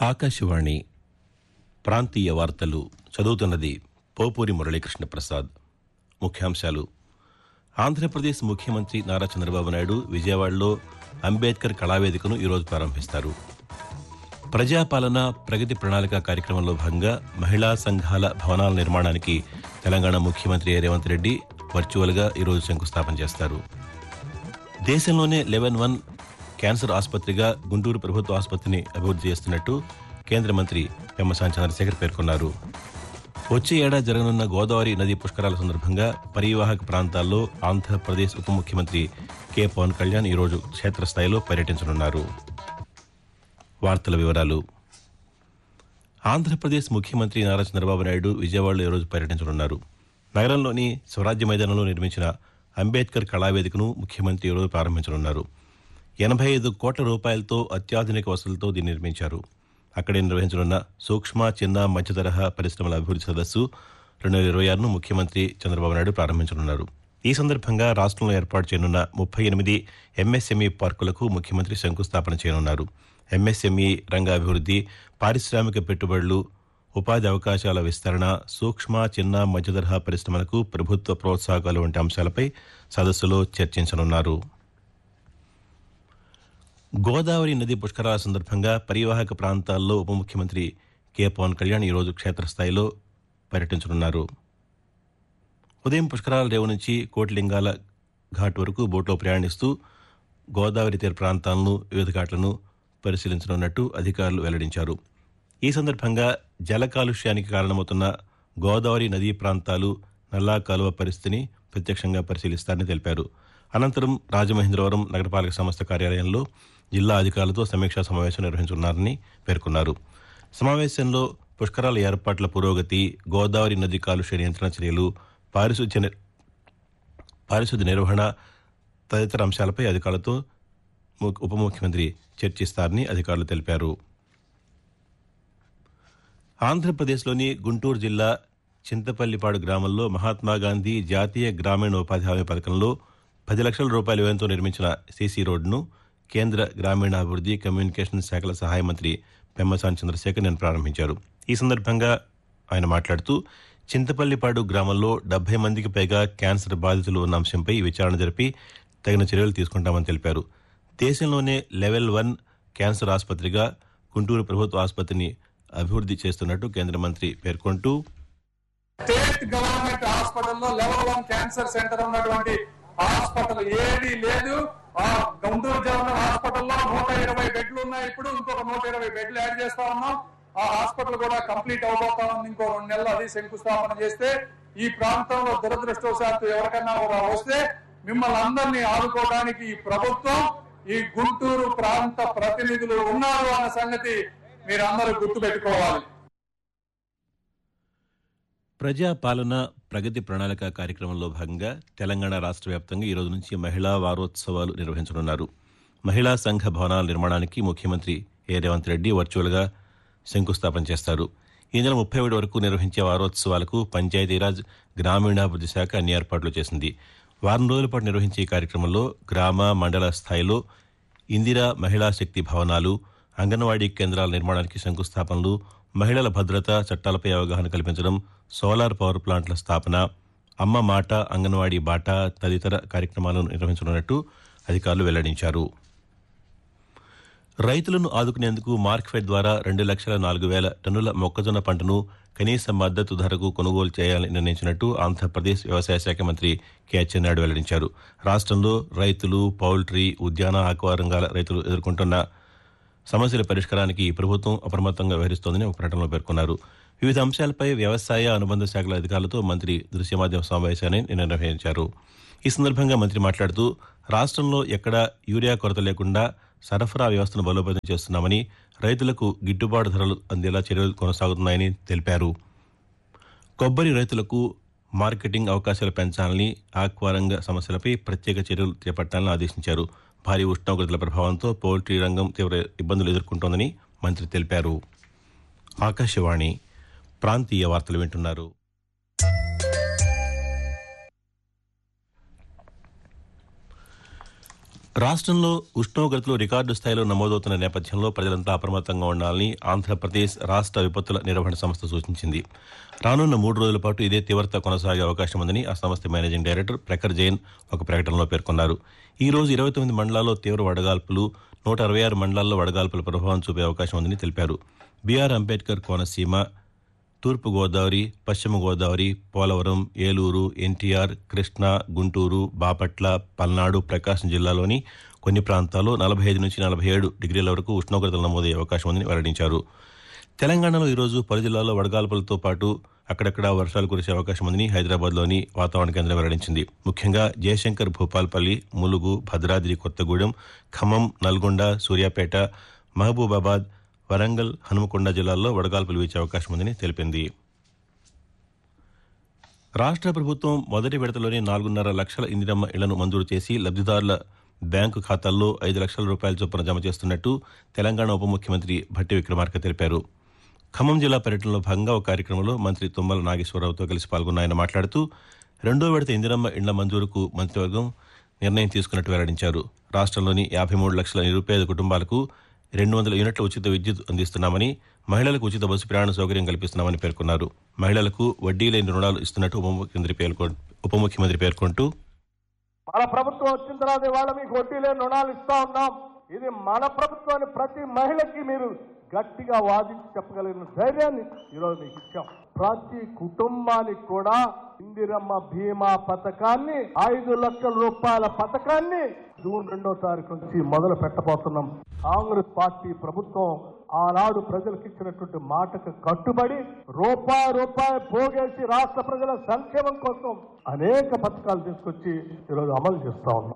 ఆకాశవాణి ప్రాంతీయ వార్తలు చదువుతున్నది పోపూరి మురళీకృష్ణ ప్రసాద్ ముఖ్యాంశాలు ఆంధ్రప్రదేశ్ ముఖ్యమంత్రి నారా చంద్రబాబు నాయుడు విజయవాడలో అంబేద్కర్ కళావేదికను ఈరోజు ప్రారంభిస్తారు ప్రజాపాలన ప్రగతి ప్రణాళిక కార్యక్రమంలో భాగంగా మహిళా సంఘాల భవనాల నిర్మాణానికి తెలంగాణ ముఖ్యమంత్రి రేవంత్ రెడ్డి వర్చువల్గా ఈరోజు శంకుస్థాపన చేస్తారు దేశంలోనే లెవెన్ వన్ క్యాన్సర్ ఆసుపత్రిగా గుంటూరు ప్రభుత్వ ఆసుపత్రిని అభివృద్ధి చేస్తున్నట్టు కేంద్ర మంత్రి పెమ్మసాని చంద్రశేఖర్ పేర్కొన్నారు వచ్చే ఏడాది జరగనున్న గోదావరి నదీ పుష్కరాల సందర్భంగా పరివాహక ప్రాంతాల్లో ఆంధ్రప్రదేశ్ ఉప ముఖ్యమంత్రి కె పవన్ కళ్యాణ్ ఈరోజు క్షేత్రస్థాయిలో పర్యటించనున్నారు వార్తల వివరాలు ఆంధ్రప్రదేశ్ ముఖ్యమంత్రి నారా చంద్రబాబు నాయుడు విజయవాడలో ఈరోజు పర్యటించనున్నారు నగరంలోని స్వరాజ్య మైదానంలో నిర్మించిన అంబేద్కర్ కళావేదికను ముఖ్యమంత్రి ఈరోజు ప్రారంభించనున్నారు ఎనభై ఐదు కోట్ల రూపాయలతో అత్యాధునిక వసతులతో దీన్ని నిర్మించారు అక్కడే నిర్వహించనున్న సూక్ష్మ చిన్న మధ్య తరహా పరిశ్రమల అభివృద్ధి సదస్సు రెండు వేల ఇరవై ఆరును ముఖ్యమంత్రి చంద్రబాబు నాయుడు ప్రారంభించనున్నారు ఈ సందర్భంగా రాష్ట్రంలో ఏర్పాటు చేయనున్న ముప్పై ఎనిమిది ఎంఎస్ఎంఈ పార్కులకు ముఖ్యమంత్రి శంకుస్థాపన చేయనున్నారు ఎంఎస్ఎంఈ రంగ అభివృద్ధి పారిశ్రామిక పెట్టుబడులు ఉపాధి అవకాశాల విస్తరణ సూక్ష్మ చిన్న మధ్య తరహా పరిశ్రమలకు ప్రభుత్వ ప్రోత్సాహకాలు వంటి అంశాలపై సదస్సులో చర్చించనున్నారు గోదావరి నది పుష్కరాల సందర్భంగా పరివాహక ప్రాంతాల్లో ఉప ముఖ్యమంత్రి కె పవన్ కళ్యాణ్ ఈరోజు క్షేత్రస్థాయిలో పర్యటించనున్నారు ఉదయం పుష్కరాల రేవు నుంచి కోటిలింగాల ఘాట్ వరకు బోట్లో ప్రయాణిస్తూ గోదావరి తీర ప్రాంతాలను వివిధ ఘాట్లను పరిశీలించనున్నట్టు అధికారులు వెల్లడించారు ఈ సందర్భంగా జల కాలుష్యానికి కారణమవుతున్న గోదావరి నదీ ప్రాంతాలు నల్లా కాలువ పరిస్థితిని ప్రత్యక్షంగా పరిశీలిస్తారని తెలిపారు అనంతరం రాజమహేంద్రవరం నగరపాలక సంస్థ కార్యాలయంలో జిల్లా అధికారులతో సమీక్షా సమావేశం నిర్వహించనున్నారని పేర్కొన్నారు సమావేశంలో పుష్కరాల ఏర్పాట్ల పురోగతి గోదావరి నది కాలుష్య నియంత్రణ చర్యలు పారిశుధ్య నిర్- పారిశుధ్య నిర్వహణ తదితర అంశాలపై అధికారులతో ము- ఉప ముఖ్యమంత్రి చర్చిస్తారని అధికారులు తెలిపారు ఆంధ్రప్రదేశ్లోని గుంటూరు జిల్లా చింతపల్లిపాడు గ్రామంలో మహాత్మాగాంధీ జాతీయ గ్రామీణ ఉపాధి హామీ పథకంలో పది లక్షల రూపాయల వ్యయంతో నిర్మించిన సీసీ రోడ్డును కేంద్ర గ్రామీణాభివృద్ధి కమ్యూనికేషన్ శాఖల సహాయ మంత్రి పెమ్మసాని చంద్రశేఖర్ నేను ప్రారంభించారు ఈ సందర్భంగా ఆయన మాట్లాడుతూ చింతపల్లిపాడు గ్రామంలో డెబ్బై మందికి పైగా క్యాన్సర్ బాధితులు ఉన్న అంశంపై విచారణ జరిపి తగిన చర్యలు తీసుకుంటామని తెలిపారు దేశంలోనే లెవెల్ వన్ క్యాన్సర్ ఆసుపత్రిగా గుంటూరు ప్రభుత్వ ఆసుపత్రిని అభివృద్ధి చేస్తున్నట్టు కేంద్ర మంత్రి పేర్కొంటూ స్టేట్ గవర్నమెంట్ హాస్పిటల్లో లెవెల్ వన్ క్యాన్సర్ సెంటర్ ఉన్నటువంటి హాస్పిటల్ ఏది లేదు ఆ గుంటూరు జనరల్ హాస్పిటల్లో నూట ఇరవై బెడ్లు ఉన్నాయి ఇప్పుడు ఇంకొక నూట ఇరవై బెడ్లు యాడ్ చేస్తా ఉన్నాం ఆ హాస్పిటల్ కూడా కంప్లీట్ అవబోతా ఉంది ఇంకో రెండు నెలలు అది శంకుస్థాపన చేస్తే ఈ ప్రాంతంలో దురదృష్టవశాత్తు ఎవరికైనా కూడా వస్తే మిమ్మల్ని అందరినీ ఆదుకోవడానికి ఈ ప్రభుత్వం ఈ గుంటూరు ప్రాంత ప్రతినిధులు ఉన్నారు అన్న సంగతి మీరందరూ గుర్తుపెట్టుకోవాలి ప్రజాపాలన ప్రగతి ప్రణాళిక కార్యక్రమంలో భాగంగా తెలంగాణ రాష్ట్ర వ్యాప్తంగా ఈ రోజు నుంచి మహిళా వారోత్సవాలు నిర్వహించనున్నారు మహిళా సంఘ భవనాల నిర్మాణానికి ముఖ్యమంత్రి ఏ రేవంత్ రెడ్డి వర్చువల్గా శంకుస్థాపన చేస్తారు ఈ నెల ముప్పై ఒకటి వరకు నిర్వహించే వారోత్సవాలకు పంచాయతీరాజ్ గ్రామీణాభివృద్ధి శాఖ అన్ని ఏర్పాట్లు చేసింది వారం రోజుల పాటు నిర్వహించే ఈ కార్యక్రమంలో గ్రామ మండల స్థాయిలో ఇందిరా మహిళా శక్తి భవనాలు అంగన్వాడీ కేంద్రాల నిర్మాణానికి శంకుస్థాపనలు మహిళల భద్రత చట్టాలపై అవగాహన కల్పించడం సోలార్ పవర్ ప్లాంట్ల స్థాపన అమ్మ మాట అంగన్వాడీ బాట తదితర కార్యక్రమాలను నిర్వహించనున్నట్టు అధికారులు వెల్లడించారు రైతులను ఆదుకునేందుకు మార్క్ఫెడ్ ద్వారా రెండు లక్షల నాలుగు వేల టన్నుల మొక్కజొన్న పంటను కనీస మద్దతు ధరకు కొనుగోలు చేయాలని నిర్ణయించినట్టు ఆంధ్రప్రదేశ్ వ్యవసాయ శాఖ మంత్రి కె అచ్చెన్నాయుడు వెల్లడించారు రాష్ట్రంలో రైతులు పౌల్ట్రీ ఉద్యాన ఆక్వా రంగాల రైతులు ఎదుర్కొంటున్న సమస్యల పరిష్కారానికి ఈ ప్రభుత్వం అప్రమత్తంగా వ్యవహరిస్తోందని ఒక ప్రకటనలో పేర్కొన్నారు వివిధ అంశాలపై వ్యవసాయ అనుబంధ శాఖల అధికారులతో మంత్రి దృశ్య మాధ్యమ సమావేశాన్ని నిన్న నిర్వహించారు ఈ సందర్భంగా మంత్రి మాట్లాడుతూ రాష్ట్రంలో ఎక్కడా యూరియా కొరత లేకుండా సరఫరా వ్యవస్థను బలోపేతం చేస్తున్నామని రైతులకు గిట్టుబాటు ధరలు అందేలా చర్యలు కొనసాగుతున్నాయని తెలిపారు కొబ్బరి రైతులకు మార్కెటింగ్ అవకాశాలు పెంచాలని ఆక్వారంగ సమస్యలపై ప్రత్యేక చర్యలు చేపట్టాలని ఆదేశించారు భారీ ఉష్ణోగ్రతల ప్రభావంతో పౌల్ట్రీ రంగం తీవ్ర ఇబ్బందులు ఎదుర్కొంటోందని మంత్రి తెలిపారు ఆకాశవాణి ప్రాంతీయ వార్తలు వింటున్నారు రాష్ట్రంలో ఉష్ణోగ్రతలు రికార్డు స్థాయిలో నమోదవుతున్న నేపథ్యంలో ప్రజలంతా అప్రమత్తంగా ఉండాలని ఆంధ్రప్రదేశ్ రాష్ట్ర విపత్తుల నిర్వహణ సంస్థ సూచించింది రానున్న మూడు రోజుల పాటు ఇదే తీవ్రత కొనసాగే అవకాశం ఉందని ఆ సంస్థ మేనేజింగ్ డైరెక్టర్ ప్రఖర్ జైన్ ఒక ప్రకటనలో పేర్కొన్నారు ఈ రోజు ఇరవై తొమ్మిది మండలాల్లో తీవ్ర వడగాల్పులు నూట అరవై ఆరు మండలాల్లో వడగాల్పుల ప్రభావం చూపే అవకాశం ఉందని తెలిపారు బీఆర్ అంబేద్కర్ కోనసీమ తూర్పు గోదావరి పశ్చిమ గోదావరి పోలవరం ఏలూరు ఎన్టీఆర్ కృష్ణా గుంటూరు బాపట్ల పల్నాడు ప్రకాశం జిల్లాలోని కొన్ని ప్రాంతాల్లో నలభై ఐదు నుంచి నలభై ఏడు డిగ్రీల వరకు ఉష్ణోగ్రతలు నమోదయ్యే అవకాశం ఉందని వెల్లడించారు తెలంగాణలో ఈరోజు పలు జిల్లాల్లో వడగాల్పులతో పాటు అక్కడక్కడ వర్షాలు కురిసే అవకాశం ఉందని హైదరాబాద్లోని వాతావరణ కేంద్రం వెల్లడించింది ముఖ్యంగా జయశంకర్ భూపాల్పల్లి ములుగు భద్రాద్రి కొత్తగూడెం ఖమ్మం నల్గొండ సూర్యాపేట మహబూబాబాద్ వరంగల్ హనుమకొండ జిల్లాల్లో వడగాల్పులు వీచే అవకాశం ఉందని తెలిపింది రాష్ట్ర ప్రభుత్వం మొదటి విడతలోనే నాలుగున్నర లక్షల ఇందిరమ్మ ఇళ్లను మంజూరు చేసి లబ్దిదారుల బ్యాంకు ఖాతాల్లో ఐదు లక్షల రూపాయల చొప్పున జమ చేస్తున్నట్టు తెలంగాణ ఉప ముఖ్యమంత్రి భట్టి విక్రమార్క తెలిపారు ఖమ్మం జిల్లా పర్యటనలో భాగంగా ఒక కార్యక్రమంలో మంత్రి తుమ్మల నాగేశ్వరరావుతో కలిసి పాల్గొన్న ఆయన మాట్లాడుతూ రెండో విడత ఇందిరమ్మ ఇళ్ల మంజూరుకు మంత్రివర్గం నిర్ణయం తీసుకున్నట్టు వెల్లడించారు రాష్ట్రంలోని యాభై మూడు లక్షల నిరుపేద కుటుంబాలకు రెండు వందల యూనిట్ల ఉచిత విద్యుత్ అందిస్తున్నామని మహిళలకు ఉచిత బస్సు ప్రయాణ సౌకర్యం కల్పిస్తున్నామని పేర్కొన్నారు మహిళలకు వడ్డీ లేని రుణాలు ఇస్తున్నట్టు ఉప ముఖ్యమంత్రి పేర్కొ ఉప ముఖ్యమంత్రి పేర్కొంటూ మన ప్రభుత్వం వచ్చిన తర్వాత ఇవాళ మీకు వడ్డీ లేని రుణాలు ఇస్తా ఉన్నాం ఇది మన ప్రభుత్వాన్ని ప్రతి మహిళకి మీరు గట్టిగా వాదించి చెప్పగలిగిన ధైర్యాన్ని ఈరోజు మీకు ఇచ్చాం ప్రతి కుటుంబానికి కూడా ఇందిరమ్మ బీమా పథకాన్ని ఐదు లక్షల రూపాయల పథకాన్ని జూన్ రెండో తారీఖు నుంచి మొదలు పెట్టబోతున్నాం కాంగ్రెస్ పార్టీ ప్రభుత్వం ఆనాడు ప్రజలకు ఇచ్చినటువంటి మాటకు కట్టుబడి రూపాయి రూపాయి పోగేసి రాష్ట్ర ప్రజల సంక్షేమం కోసం అనేక పథకాలు తీసుకొచ్చి ఈరోజు అమలు చేస్తా ఉన్నాం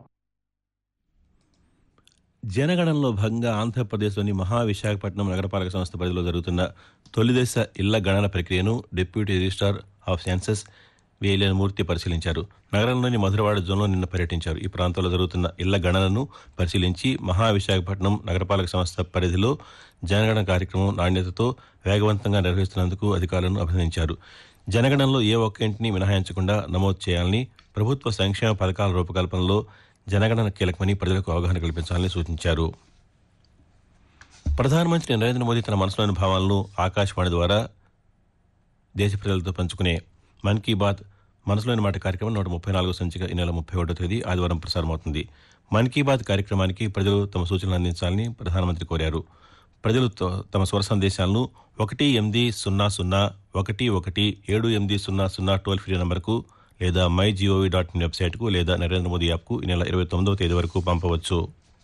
జనగణనలో భాగంగా ఆంధ్రప్రదేశ్లోని మహావిశాఖపట్నం నగరపాలక సంస్థ పరిధిలో జరుగుతున్న తొలిదశ ఇళ్ల గణన ప్రక్రియను deputy registrar of census Veleni Murthy పరిశీలించారు నగరంలోని మధురవాడ జోన్లో నిన్న పర్యటించారు ఈ ప్రాంతంలో జరుగుతున్న ఇళ్ల గణనను పరిశీలించి మహావిశాఖపట్నం నగరపాలక సంస్థ పరిధిలో జనగణన కార్యక్రమం నాణ్యతతో వేగవంతంగా నిర్వహిస్తున్నందుకు అధికారులను అభినందించారు జనగణనలో ఏ ఒక్క ఇంటిని మినహాయించకుండా నమోదు చేయాలని ప్రభుత్వ సంక్షేమ పథకాల రూపకల్పనలో జనగణన కీలకమని ప్రజలకు అవగాహన కల్పించాలని సూచించారు ప్రధానమంత్రి నరేంద్ర మోదీ తన మనసులోని భావాలను ఆకాశవాణి ద్వారా దేశ ప్రజలతో పంచుకునే మన్ కీ బాత్ మనసులోని మాట కార్యక్రమం నూట ముప్పై నాలుగో సంచిక ఈ నెల ముప్పై ఒకటో తేదీ ఆదివారం ప్రసారమవుతుంది మన్ కీ బాత్ కార్యక్రమానికి ప్రజలు తమ సూచనలు అందించాలని ప్రధానమంత్రి కోరారు ప్రజలు త- తమ స్వర సందేశాలను ఒకటి ఎనిమిది సున్నా సున్నా ఒకటి ఒకటి ఏడు ఎనిమిది సున్నా సున్నా టోల్ ఫ్రీ నంబర్కు లేదా మై జీఓవీ డాట్ ఇన్ వెబ్సైట్కు లేదా నరేంద్ర మోదీ యాప్కు ఈ నెల ఇరవై తొమ్మిదవ తేదీ వరకు పంపవచ్చు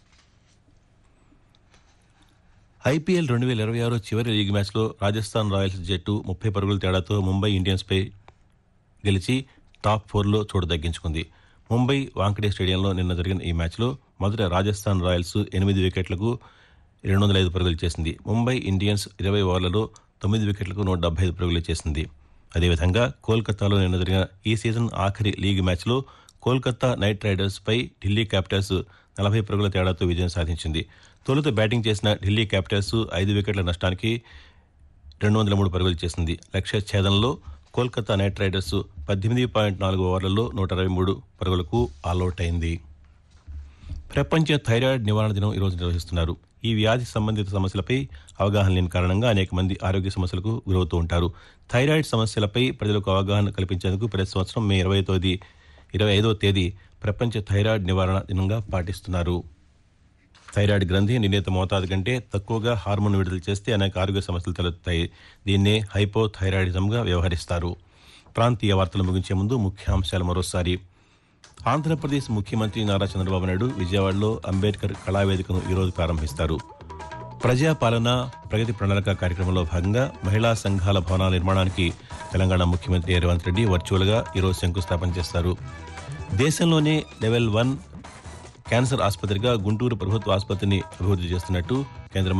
ఐపీఎల్ రెండు వేల ఇరవై ఆరు చివరి లీగ్ మ్యాచ్లో రాజస్థాన్ రాయల్స్ జట్టు ముప్పై పరుగుల తేడాతో ముంబై ఇండియన్స్పై గెలిచి టాప్ ఫోర్లో చోటు దక్కించుకుంది ముంబై వాంకడే స్టేడియంలో నిన్న జరిగిన ఈ మ్యాచ్లో మొదట రాజస్థాన్ రాయల్స్ ఎనిమిది వికెట్లకు రెండు వందల ఐదు పరుగులు చేసింది ముంబై ఇండియన్స్ ఇరవై ఓవర్లలో తొమ్మిది వికెట్లకు నూట డెబ్బై ఐదు పరుగులు చేసింది అదేవిధంగా కోల్కతాలో నిన్న జరిగిన ఈ సీజన్ ఆఖరి లీగ్ మ్యాచ్లో కోల్కతా నైట్ రైడర్స్పై ఢిల్లీ క్యాపిటల్స్ నలభై పరుగుల తేడాతో విజయం సాధించింది తొలుత బ్యాటింగ్ చేసిన ఢిల్లీ క్యాపిటల్స్ ఐదు వికెట్ల నష్టానికి రెండు వందల మూడు పరుగులు చేసింది లక్ష్య ఛేదనలో కోల్కతా నైట్ రైడర్స్ పద్దెనిమిది పాయింట్ నాలుగు ఓవర్లలో నూట అరవై మూడు పరుగులకు ఆల్అవుట్ అయింది ప్రపంచ థైరాయిడ్ నివారణ దినం ఈరోజు నిర్వహిస్తున్నారు ఈ వ్యాధి సంబంధిత సమస్యలపై అవగాహన లేని కారణంగా అనేక మంది ఆరోగ్య సమస్యలకు గురవుతూ ఉంటారు థైరాయిడ్ సమస్యలపై ప్రజలకు అవగాహన కల్పించేందుకు ప్రతి సంవత్సరం మే ఇరవై తేదీ ఇరవై ఐదో తేదీ ప్రపంచ థైరాయిడ్ నివారణ దినంగా పాటిస్తున్నారు థైరాయిడ్ గ్రంథి నిర్ణీత మోతాదు కంటే తక్కువగా హార్మోన్ విడుదల చేస్తే అనేక ఆరోగ్య సమస్యలు తలెత్తాయి దీన్నే హైపోథైరాయిడిజంగా వ్యవహరిస్తారు ప్రాంతీయ వార్తలు ముగించే ముందు ముఖ్యాంశాలు మరోసారి ఆంధ్రప్రదేశ్ ముఖ్యమంత్రి నారా చంద్రబాబు నాయుడు విజయవాడలో అంబేద్కర్ కళావేదికను ఈరోజు ప్రారంభిస్తారు ప్రజాపాలన ప్రగతి ప్రణాళిక కార్యక్రమంలో భాగంగా మహిళా సంఘాల భవనాల నిర్మాణానికి తెలంగాణ ముఖ్యమంత్రి రేవంత్ రెడ్డి వర్చువల్గా ఈరోజు శంకుస్థాపన చేస్తారు దేశంలోనే లెవెల్ వన్ క్యాన్సర్ ఆసుపత్రిగా గుంటూరు ప్రభుత్వ ఆసుపత్రిని అభివృద్ధి చేస్తున్నట్టు కేంద్ర